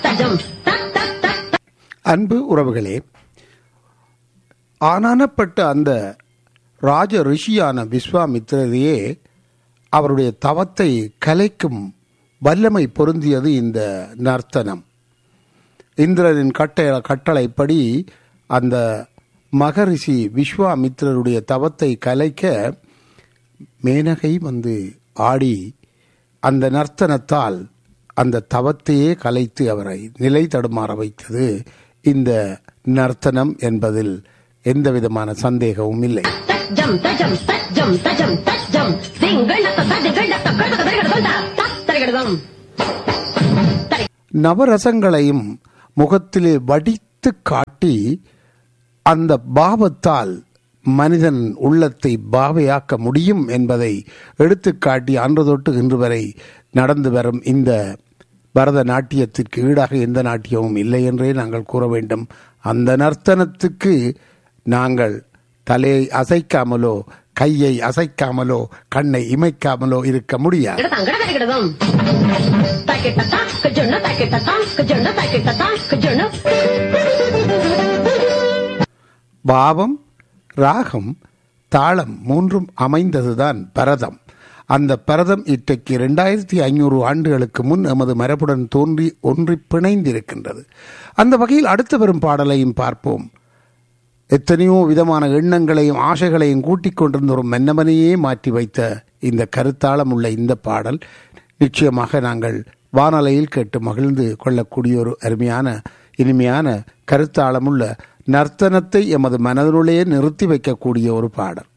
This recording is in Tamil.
தஜம் தக் தக் தக் தக். அன்பு உறவுகளே ஆனானப்பட்ட அந்த ராஜ ரிஷியான விஸ்வாமித்திரரையே அவருடைய தவத்தை கலைக்கும் வல்லமை பொருந்தியது இந்த நர்த்தனம் இந்திரனின் கட்ட கட்டளைப்படி அந்த மகரிஷி விஸ்வாமித்திரருடைய தவத்தை கலைக்க மேனகை வந்து ஆடி அந்த நர்த்தனத்தால் அந்த தவத்தையே கலைத்து அவரை நிலை தடுமாற வைத்தது இந்த நர்த்தனம் என்பதில் எந்த விதமான சந்தேகமும் இல்லை தஜம் தஜம் தஜம் தஜம் தஜம் திங்கள் தஜங்கள் தக்கட தகடதம் தக் தகடதம் நவரசங்களையும் முகத்திலே வடித்து காட்டி அந்த பாவத்தால் மனிதன் உள்ளத்தை பாவையாக்க முடியும் என்பதை எடுத்துக்காட்டி அன்று தொட்டு இன்று வரை நடந்து வரும் இந்த பரதநாட்டியத்திற்கு ஈடாக எந்த நாட்டியமும் இல்லை என்றே நாங்கள் கூற வேண்டும் அந்த நர்த்தனத்துக்கு நாங்கள் தலையை அசைக்காமலோ கையை அசைக்காமலோ கண்ணை இமைக்காமலோ இருக்க முடியாது தங்கட தகடதம் தக்கிட்ட தக் ஜொண்ண தக்கிட்ட தக் ஜொண்ண தக்கிட்ட தக் ஜொண்ண பாவம் ராகம் தாளம் மூன்றும் அமைந்ததுதான் பரதம் அந்த பரதம் இன்றைக்கு இரண்டாயிரத்தி ஐநூறு ஆண்டுகளுக்கு முன் எமது மரபுடன் தோன்றி ஒன்றி பிணைந்திருக்கின்றது அந்த வகையில் அடுத்து வரும் பாடலையும் பார்ப்போம் எத்தனையோ விதமான எண்ணங்களையும் ஆசைகளையும் கூட்டிக் கொண்டிருந்த ஒரு மன்னவனையே மாற்றி வைத்த இந்த கருத்தாளம் உள்ள இந்த பாடல் நிச்சயமாக நாங்கள் வானலையில் கேட்டு மகிழ்ந்து கொள்ளக்கூடிய ஒரு அருமையான இனிமையான கருத்தாளமுள்ள நர்த்தனத்தை எமது மனதினுள்ளே நிறுத்தி வைக்கக்கூடிய ஒரு பாடல்